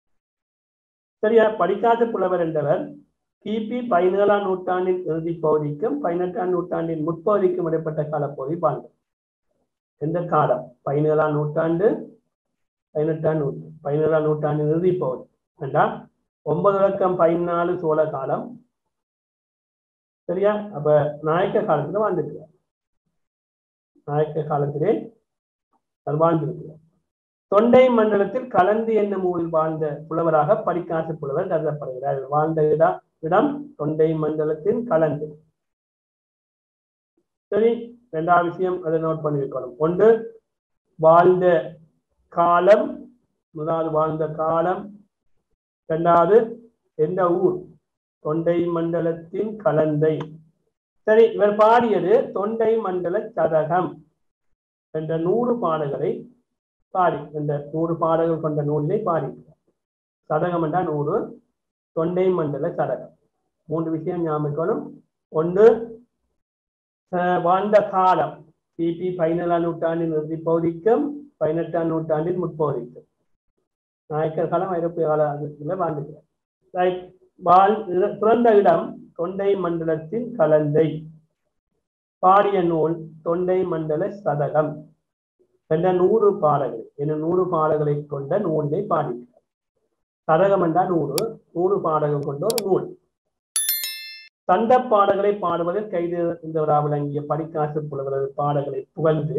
சரியா படிக்காத புலவர் என்றவர் கிபி பதினேழாம் நூற்றாண்டின் இறுதி பகுதிக்கும் பதினெட்டாம் நூற்றாண்டின் முற்பகுதிக்கும் இடைப்பட்ட காலப்பகுதி வாழ்ந்தார் எந்த காலம் பதினேழாம் நூற்றாண்டு பதினெட்டாம் நூற்று பதினேழாம் நூற்றாண்டின் இறுதி பகுதி ஏண்டா ஒன்பது இலக்கம் பதினாலு சோழ காலம் சரியா அப்ப நாயக்க காலத்துல வாழ்ந்துருக்கிறார் நாயக்க காலத்திலே அவர் வாழ்ந்திருக்கிறார் தொண்டை மண்டலத்தில் கலந்து என்னும் ஊரில் வாழ்ந்த புலவராக படிக்காசு புலவர் கருதப்படுகிறார் வாழ்ந்த இடம் இடம் தொண்டை மண்டலத்தின் கலந்து சரி ரெண்டாவது விஷயம் அதை நோட் பண்ணி வைக்கணும் ஒன்று வாழ்ந்த காலம் முதலாவது வாழ்ந்த காலம் இரண்டாவது எந்த ஊர் தொண்டை மண்டலத்தின் கலந்தை சரி இவர் பாடியது தொண்டை மண்டல சதகம் என்ற நூறு பாடல்களை பாடி இந்த நூறு பாடல்கள் கொண்ட நூலினை பாடி சதகம் என்றால் நூறு தொண்டை மண்டல சதகம் மூன்று விஷயம் ஞாபகம் இருக்கணும் ஒன்று அஹ், வாழ்ந்த காலம் கிபி பதினேழாம் நூற்றாண்டின் இறுதி பகுதிக்கும் பதினெட்டாம் நூற்றாண்டின் முற்பகுதிக்கும் நாயக்கர் காலம் ஐரோப்பிய காலத்தில் வாழ்ந்துகிறார் ரைட் வாழ் இற- பிறந்த இடம் தொண்டை மண்டலத்தின் கலந்தை பாடிய நூல் தொண்டை மண்டல சதகம் என்ற நூறு பாடல்கள் என நூறு பாடல்களை கொண்ட நூலினை பாடினார் சதகம் என்றால் நூறு நூறு பாடல்கள் கொண்ட ஒரு நூல் சண்ட பாடல்களை பாடுவதில் கைது இருந்தவராக விளங்கிய படிக்காசு புலவரது பாடல்களை புகழ்ந்து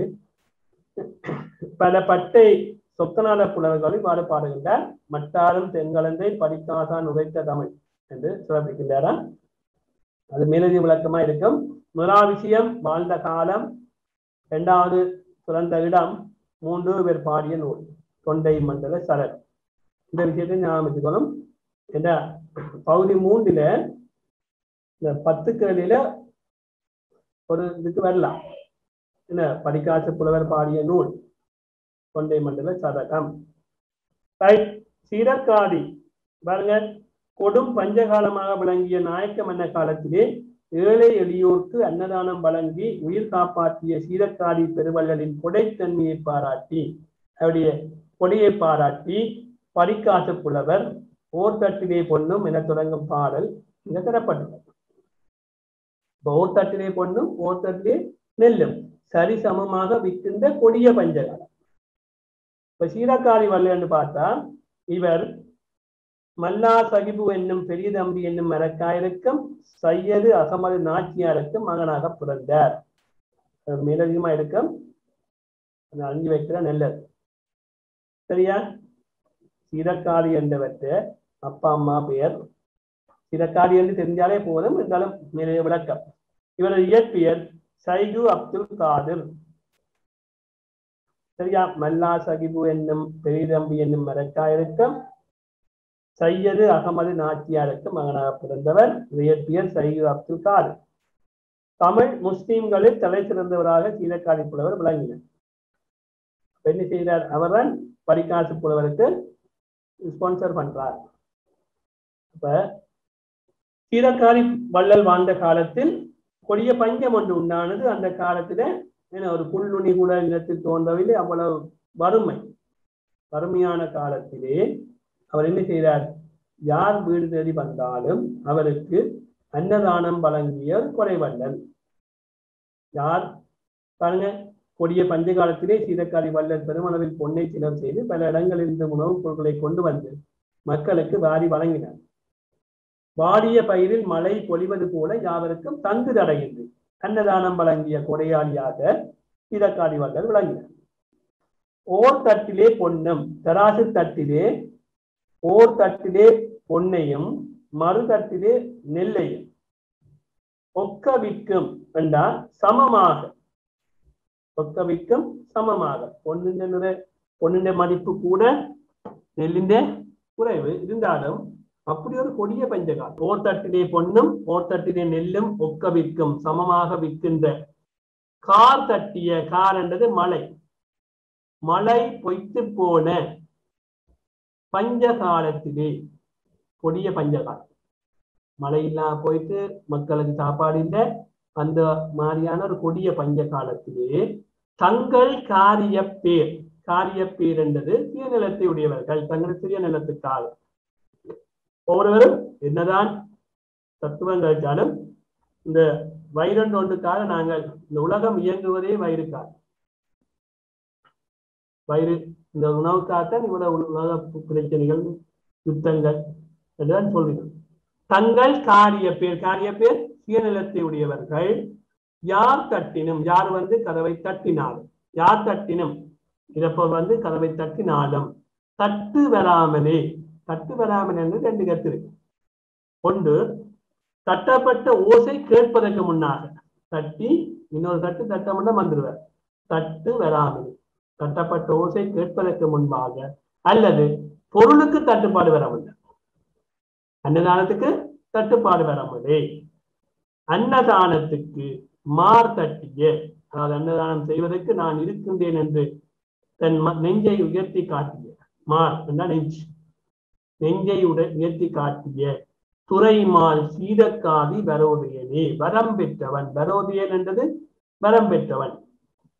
பல பட்டை சொக்கநாத புலவர்கள் இவ்வாறு பாடுகின்றார் மட்டாரும் தென்கலந்தை படிக்காசான் உரைத்த தமிழ் என்று சிறப்பிக்கின்றாராம் அது மேலதி விளக்கமா இருக்கும் முதலாவது விஷயம் வாழ்ந்த காலம் இரண்டாவது பிறந்த இடம் மூன்று பேர் பாடிய நூல் தொண்டை மண்டல சரர் இந்த விஷயத்தை ஞாபகம் வச்சுக்கணும் என்ற பகுதி மூன்றுல இந்த பத்து கேள்வியில ஒரு இதுக்கு வரலாம் என்ன படிக்காசு புலவர் பாடிய நூல் தொண்டை மண்டல சதகம் ரைட் சீரக்காதி பாருங்க கொடும் பஞ்சகாலமாக விளங்கிய நாயக்க மன்ன காலத்திலே ஏழை எளியோர்க்கு அன்னதானம் வழங்கி உயிர் காப்பாற்றிய சீரக்காதி பெருவள்ளலின் கொடைத்தன்மையை பாராட்டி அவருடைய கொடியை பாராட்டி பரிக்காச புலவர் ஓர் தட்டிலே பொன்னும் என தொடங்கும் பாடல் இங்க தரப்பட்டுள்ளது இப்ப ஓர் தட்டிலே பொன்னும் ஓர் தட்டிலே நெல்லும் சரி சமமாக விற்கின்ற கொடிய பஞ்சகாலம் இப்ப சீரக்காதி வள்ளல்னு பார்த்தா இவர் மல்லா சகிபு என்னும் பெரிய தம்பி என்னும் மரக்காயருக்கும் சையது அகமது நாச்சியாருக்கும் மகனாக பிறந்தார் அது மேலதிகமா இருக்கும் அதை அழிஞ்சு வைக்கிற நல்லது சரியா சிறக்காதி என்றவற்றை அப்பா அம்மா பெயர் சிறக்காதி என்று தெரிஞ்சாலே போதும் இருந்தாலும் நிறைய விளக்கம் இவரது இயற்பெயர் சைகு அப்துல் காதிர் சரியா மல்லா சகிபு என்னும் பெரியதம்பி என்னும் மரக்காயருக்கும் சையது அகமது நாச்சியாருக்கு மகனாக பிறந்தவர் இயற்பியர் சையது அப்துல் காதிர் தமிழ் முஸ்லிம்களில் தலை சிறந்தவராக சீலக்காதி புலவர் விளங்கினார் அப்ப என்ன செய்கிறார் அவர்தான் படிக்காசு புலவருக்கு ஸ்பான்சர் பண்றார் அப்ப சீரக்காரி வள்ளல் வாழ்ந்த காலத்தில் கொடிய பஞ்சம் ஒன்று உண்டானது அந்த காலத்துல ஏன்னா ஒரு புல்லுணி கூட நிலத்தில் தோன்றவில்லை அவ்வளவு வறுமை வறுமையான காலத்திலே அவர் என்ன செய்கிறார் யார் வீடு தேடி வந்தாலும் அவருக்கு அன்னதானம் வழங்கிய ஒரு குறைவல்லல் யார் பாருங்க கொடிய பஞ்ச காலத்திலே சீதக்காரி வல்லல் பெருமளவில் பொன்னை சிலர் செய்து பல இடங்களில் இருந்து உணவுப் பொருட்களை கொண்டு வந்து மக்களுக்கு வாரி வழங்கினார் வாடிய பயிரில் மழை பொழிவது போல யாவருக்கும் தங்கு தடையின்றி அன்னதானம் வழங்கிய கொடையாளியாக சீதக்காரி வல்லல் விளங்கினார் ஓர் தட்டிலே பொன்னும் தராசு தட்டிலே ஓர் தட்டிலே பொன்னையும் மறு தட்டிலே நெல்லையும் ஒக்கவிக்கும் என்றால் சமமாக ஒக்கவிக்கும் சமமாக பொன்னின் நிற பொன்னின் மதிப்பு கூட நெல்லிന്റെ குறைவு இருந்தாலும் அப்படி ஒரு கொடிய பஞ்சகால் ஓர் தட்டிலே பொன்னும் ஓர் தட்டிலே நெல்லும் ஒக்க விற்கும் சமமாக விற்கின்ற கார் தட்டிய கார் என்றது மலை மழை பொய்த்து போன பஞ்சகாலத்திலே கொடிய பஞ்சகாலம் மழை இல்லா போயிட்டு மக்களுக்கு சாப்பாடு இல்லை அந்த மாதிரியான ஒரு கொடிய பஞ்ச காலத்திலே தங்கள் காரிய பேர் காரிய பேர் என்றது சிறிய நிலத்தை உடையவர்கள் தங்கள் சிறிய நிலத்துக்காக ஒவ்வொருவரும் என்னதான் தத்துவம் கிடைச்சாலும் இந்த வைரன் ஒன்றுக்காக நாங்கள் இந்த உலகம் இயங்குவதே வயிறுக்காக வயிறு இந்த உணவுக்காகத்தான் இவ்வளவு உலக பிரச்சனைகள் யுத்தங்கள் என்றுதான் சொல்கிறோம் தங்கள் காரிய பேர் காரிய பேர் சுயநிலத்தை உடையவர்கள் யார் தட்டினும் யார் வந்து கதவை தட்டினாலும் யார் தட்டினும் இறப்ப வந்து கதவை தட்டினாலும் தட்டு வராமலே தட்டு வராமல் என்று ரெண்டு கருத்து இருக்கு ஒன்று தட்டப்பட்ட ஓசை கேட்பதற்கு முன்னாக தட்டி இன்னொரு தட்டு தட்டமுன்னா வந்துடுவார் தட்டு வராமல் தட்டப்பட்ட ஓசை கேட்பதற்கு முன்பாக அல்லது பொருளுக்கு தட்டுப்பாடு வரவில்லை அன்னதானத்துக்கு தட்டுப்பாடு வரவில்லை அன்னதானத்துக்கு மார் தட்டிய அதாவது அன்னதானம் செய்வதற்கு நான் இருக்கின்றேன் என்று தன் நெஞ்சை உயர்த்தி காட்டிய மார் என்றால் நெஞ்சு நெஞ்சை உயர்த்தி காட்டிய துறைமால் சீதக்காதி வரோதியனே வரம் பெற்றவன் வரோதியன் என்றது வரம் பெற்றவன்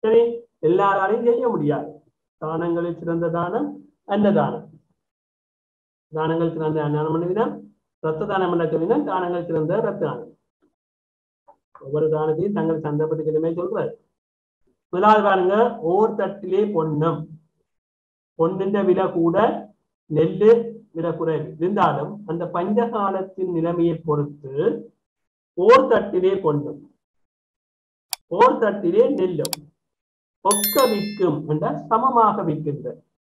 சரி எல்லாராலையும் செய்ய முடியாது தானங்களில் சிறந்த தானம் அன்னதானம் தானங்கள் சிறந்த அன்னதானம் பண்ண விதம் ரத்த தானம் பண்ண விதம் தானங்கள் சிறந்த ரத்த தானம் ஒவ்வொரு தானத்தையும் தங்கள் சந்தர்ப்பத்துக்கு சொல்றாரு முதலாவது பாருங்க ஓர் தட்டிலே பொன்னம் பொன்னின்ற விலை கூட நெல்லு விலை குறைவு இருந்தாலும் அந்த பஞ்சகாலத்தின் நிலைமையை பொறுத்து ஓர் தட்டிலே பொன்னும் ஓர் தட்டிலே நெல்லும் ஒக்க விற்கும் என்ற சமமாக விற்கின்ற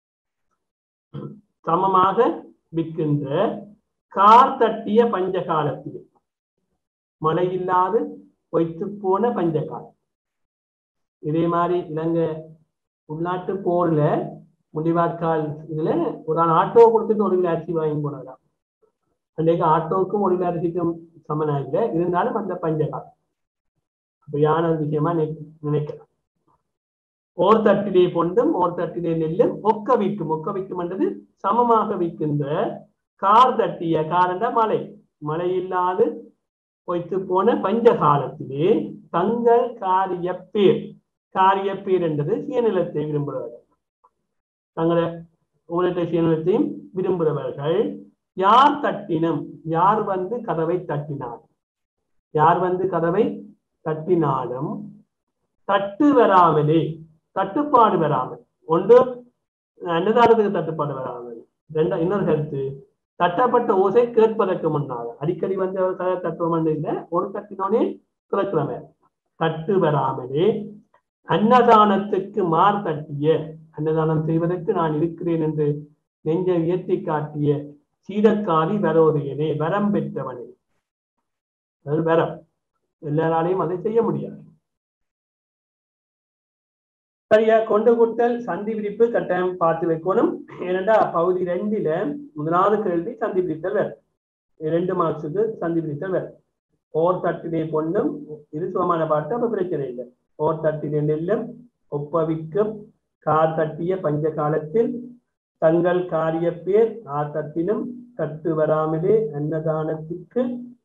சமமாக விற்கின்ற கார் தட்டிய பஞ்சகாலத்தில் மழை இல்லாது பொய்த்து போன பஞ்சகாலம் இதே மாதிரி இலங்கை உள்நாட்டு போர்ல முடிவாக்கால் இதுல ஒரு ஆள் ஆட்டோ கொடுத்துட்டு ஒரு கிலோ அரிசி வாங்கி போனதாம் அன்றைக்கு ஆட்டோவுக்கும் ஒரு கிலோ அரிசிக்கும் சமனா இல்லை இருந்தாலும் அந்த பஞ்சகாலம் அப்படியான ஒரு விஷயமா நினைக்கலாம் ஓர் தட்டிலே பொண்டும் ஓர் தட்டிலே நெல்லும் ஒக்க விற்கும் ஒக்க விற்கும் என்றது சமமாக விற்கின்ற கார் தட்டிய காரண்ட மழை மழை இல்லாது பொய்த்து போன பஞ்ச காலத்திலே தங்கள் காரிய பேர் காரிய பேர் என்றது சுயநிலத்தை விரும்புகிறவர்கள் தங்களை ஊழற்ற சுயநிலத்தையும் விரும்புகிறவர்கள் யார் தட்டினம் யார் வந்து கதவை தட்டினார் யார் வந்து கதவை தட்டினாலும் தட்டு வராமலே தட்டுப்பாடு வராமல் ஒன்று அன்னதானத்துக்கு தட்டுப்பாடு வராமல் ரெண்டா இன்னொரு கருத்து தட்டப்பட்ட ஓசை கேட்பதற்கு முன்னாக அடிக்கடி வந்து கதை தட்டுவோம் இல்லை ஒரு தட்டினோனே திறக்கிறமே தட்டு வராமலே அன்னதானத்துக்கு மார் தட்டிய அன்னதானம் செய்வதற்கு நான் இருக்கிறேன் என்று நெஞ்சை உயர்த்தி காட்டிய சீதக்காரி வரோதையனே வரம் பெற்றவனே அது வரம் எல்லாராலையும் அதை செய்ய முடியாது சரியா கொண்டு கூட்டல் சந்தி விரிப்பு கட்டாயம் பார்த்து வைக்கணும் ஏனென்றா பகுதி ரெண்டுல முதலாவது கேள்வி சந்தி பிரித்தல் வேறு ரெண்டு மார்க்ஸுக்கு சந்தி பிரித்தல் வேறு ஓர் தட்டிலே பொண்ணும் இது சுகமான பாட்டு அப்ப பிரச்சனை இல்லை ஓர் தட்டிலே நெல்லும் ஒப்பவிக்கும் கார் தட்டிய பஞ்ச காலத்தில் தங்கள் காரிய பேர் ஆ தட்டினும் தட்டு வராமலே அன்னதானத்திற்கு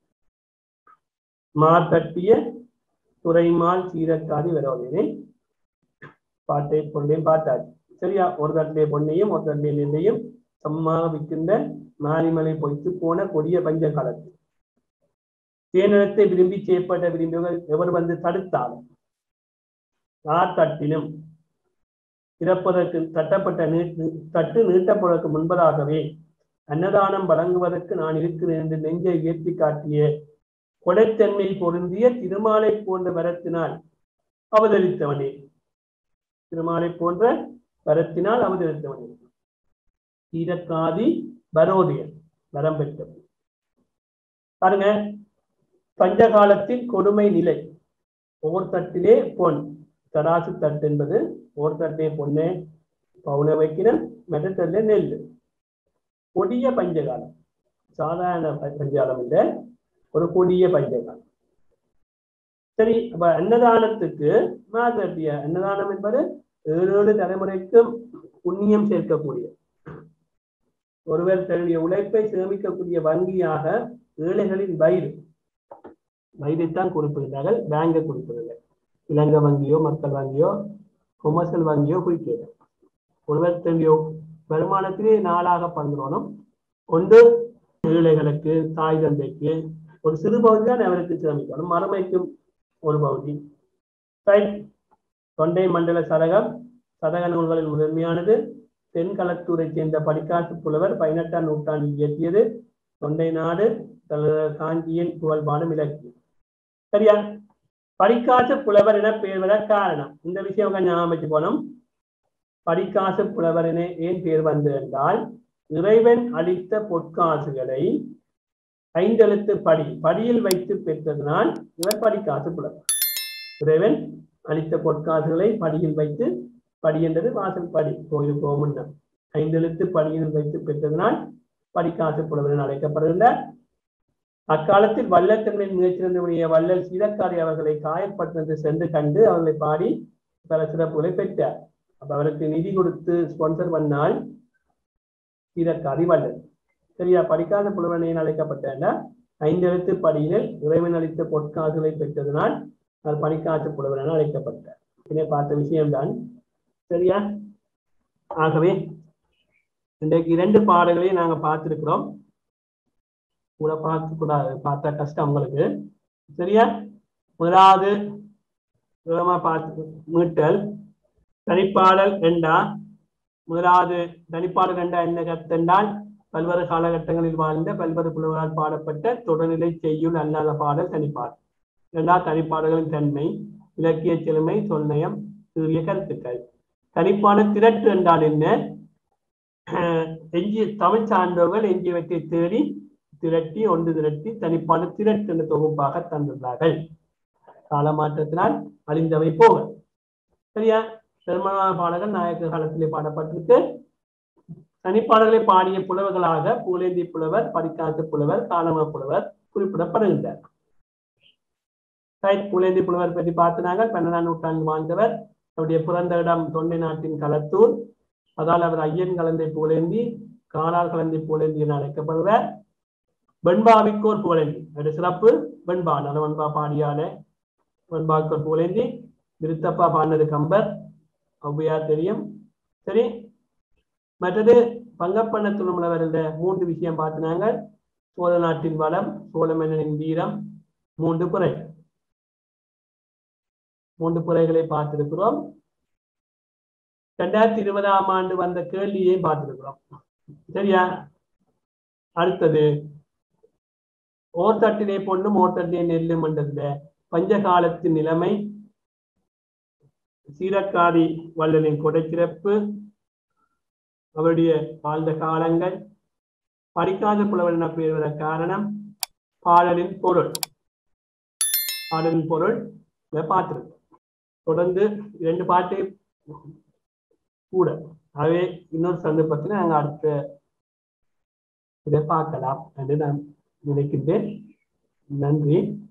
மார் தட்டிய துறைமால் சீரக்காதி வரோதினை பாட்டை பொண்ணையும் பார்த்தாச்சு சரியா ஒரு தட்டிலே பொண்ணையும் ஒரு தட்டிலே நெல்லையும் சமமாக விற்கின்ற மாரிமலை பொய்த்து போன கொடிய பஞ்ச காலத்தில் தேனிடத்தை விரும்பி செய்யப்பட்ட விரும்பியவர் எவர் வந்து தடுத்தாலும் யார் தட்டினும் திறப்பதற்கு தட்டப்பட்ட நீட்டு தட்டு நீட்டப்படுவதற்கு முன்பதாகவே அன்னதானம் வழங்குவதற்கு நான் இருக்கிறேன் என்று நெஞ்சை உயர்த்தி காட்டிய கொடைத்தன்மை பொருந்திய திருமாலை போன்ற வரத்தினால் அவதரித்தவனே திருமாலை போன்ற வரத்தினால் அவதரித்தவனே தீரக்காதி பரோதியன் வரம் பெற்றவன் பாருங்க பஞ்சகாலத்தின் கொடுமை நிலை ஓர் தட்டிலே பொன் தராசு தட்டு என்பது ஓர் தட்டே பொண்ணு பவுன வைக்கிறேன் மெட்டத்தல்ல நெல் கொடிய பஞ்சகாலம் சாதாரண பஞ்சகாலம் இல்லை ஒரு கொடிய பஞ்சகாலம் சரி அப்ப அன்னதானத்துக்கு மாதட்டிய அன்னதானம் என்பது ஏழு தலைமுறைக்கும் புண்ணியம் சேர்க்கக்கூடிய ஒருவர் தன்னுடைய உழைப்பை சேமிக்கக்கூடிய வங்கியாக ஏழைகளின் வயிறு வயிறைத்தான் குறிப்பிடுகிறார்கள் பேங்கை குறிப்பிடவில்லை இலங்கை வங்கியோ மக்கள் வங்கியோ கொமர்சியல் வங்கியோ குறிக்கிறது ஒருவர் தன்னுடைய வருமானத்திலே நாளாக பகிர்ந்தோனும் ஒன்று ஏழைகளுக்கு தாய் தந்தைக்கு ஒரு சிறு பகுதி தான் அவருக்கு சேமிக்கணும் மறுமைக்கும் ஒரு பகுதி தொண்டை மண்டல சதகம் சதக நூல்களில் முதன்மையானது தென்களத்தூரை சேர்ந்த படிக்காசு புலவர் பதினெட்டாம் நூற்றாண்டில் இயற்றியது தொண்டை நாடு காஞ்சியின் புகழ்பாடும் இலக்கியம் சரியா படிக்காசு புலவர் என பெயர் காரணம் இந்த விஷயம் கொஞ்சம் ஞாபகம் வச்சு போனோம் படிக்காசு புலவர் என ஏன் பேர் வந்து என்றால் இறைவன் அளித்த பொற்காசுகளை ஐந்தெழுத்து படி படியில் வைத்து பெற்றதனால் இவர் படிக்காசு புலவர் இறைவன் அளித்த பொற்காசுகளை படியில் வைத்து படி என்றது வாசல் படி கோயில் போக முன்னம் ஐந்தெழுத்து படியில் வைத்து பெற்றதனால் படிக்காசு புலவர் என அழைக்கப்படுகின்றார் அக்காலத்தில் வல்லத்தமிழின் மிகச்சிறந்தவுடைய வள்ளல் சீதக்காரி அவர்களை காயப்பட்டது சென்று கண்டு அவர்களை பாடி பல சிறப்புகளை பெற்றார் அப்ப அவருக்கு நிதி கொடுத்து ஸ்பான்சர் பண்ணால் சீதக்காரி வள்ளல் சரியா படிக்காத புலவனையின் அழைக்கப்பட்ட ஐந்து எழுத்து படியினில் இறைவன் அளித்த பொற்காசுகளை பெற்றதனால் அவர் பணிக்காற்று புலவர் என அழைக்கப்பட்டார் இதை பார்த்த விஷயம்தான் சரியா ஆகவே இன்றைக்கு இரண்டு பாடங்களையும் நாங்க பார்த்திருக்கிறோம் கூட பார்க்க கூடாது பார்த்தா கஷ்டம் உங்களுக்கு சரியா முதலாவது விவரமா பார்த்து மீட்டல் தனிப்பாடல் ரெண்டா முதலாவது தனிப்பாடல் ரெண்டா என்ன கருத்தென்றால் பல்வேறு காலகட்டங்களில் வாழ்ந்த பல்வேறு புலவரால் பாடப்பட்ட தொடர்நிலை செய்யுள் அல்லாத பாடல் தனிப்பாடல் இரண்டா தனிப்பாடல்களின் தன்மை இலக்கிய செழுமை சொல்நயம் சீரிய கருத்துக்கள் தனிப்பான திரட்டு என்றால் என்ன அஹ் எஞ்சிய தமிழ் சான்றோர்கள் எஞ்சியவற்றை தேடி திரட்டி ஒன்று திரட்டி தனிப்பான திரட்டு என்ற தொகுப்பாக தந்துள்ளார்கள் காலமாற்றத்தினால் அழிந்தவை போக சரியா பெரும்பாலான பாடல்கள் நாயக்க காலத்திலே பாடப்பட்டிருக்கு தனிப்பாடல்களை பாடிய புலவர்களாக பூலேந்தி புலவர் படிக்காத்து புலவர் காலம புலவர் குறிப்பிடப்படுகின்றார் ரைட் பூலேந்தி புலவர் பற்றி பார்த்தினாங்க பன்னெண்டாம் நூற்றாண்டு வாழ்ந்தவர் அவருடைய பிறந்த இடம் தொண்டை நாட்டின் களத்தூர் அதால் அவர் ஐயன் கலந்தை பூலேந்தி காணால் கலந்தை பூலேந்தி என அழைக்கப்படுவார் வெண்பாவிக்கோர் புகழேந்தி அவருடைய சிறப்பு வெண்பா நல்ல வெண்பா பாடியால வெண்பாவிக்கோர் புகழேந்தி விருத்தப்பா பாடினது கம்பர் ஔவையார் தெரியும் சரி மற்றது பங்கப்பண்ண துணுமலவர் இந்த மூன்று விஷயம் பார்த்தினாங்க சோழ நாட்டின் வளம் சோழ மன்னனின் வீரம் மூன்று புரை மூன்று புரைகளை பார்த்திருக்கிறோம் ரெண்டாயிரத்தி இருபதாம் ஆண்டு வந்த கேள்வியையும் பார்த்திருக்கிறோம் சரியா அடுத்தது ஓர்தட்டினை பொண்ணும் ஓர்தட்டினை நெல்லும் என்றதுல பஞ்சகாலத்தின் நிலைமை சீரக்காதி வள்ளலின் கொடைச்சிறப்பு அவருடைய வாழ்ந்த காலங்கள் படிக்காத புலவர் என பெயர் வர காரணம் பாடலின் பொருள் பாடலின் பொருள் இதை பார்த்திருக்கோம் தொடர்ந்து இரண்டு பாட்டு கூட ஆகவே இன்னொரு சந்தர்ப்பத்தில் நாங்கள் அடுத்த இதை பார்க்கலாம் என்று நான் நினைக்கின்றேன் நன்றி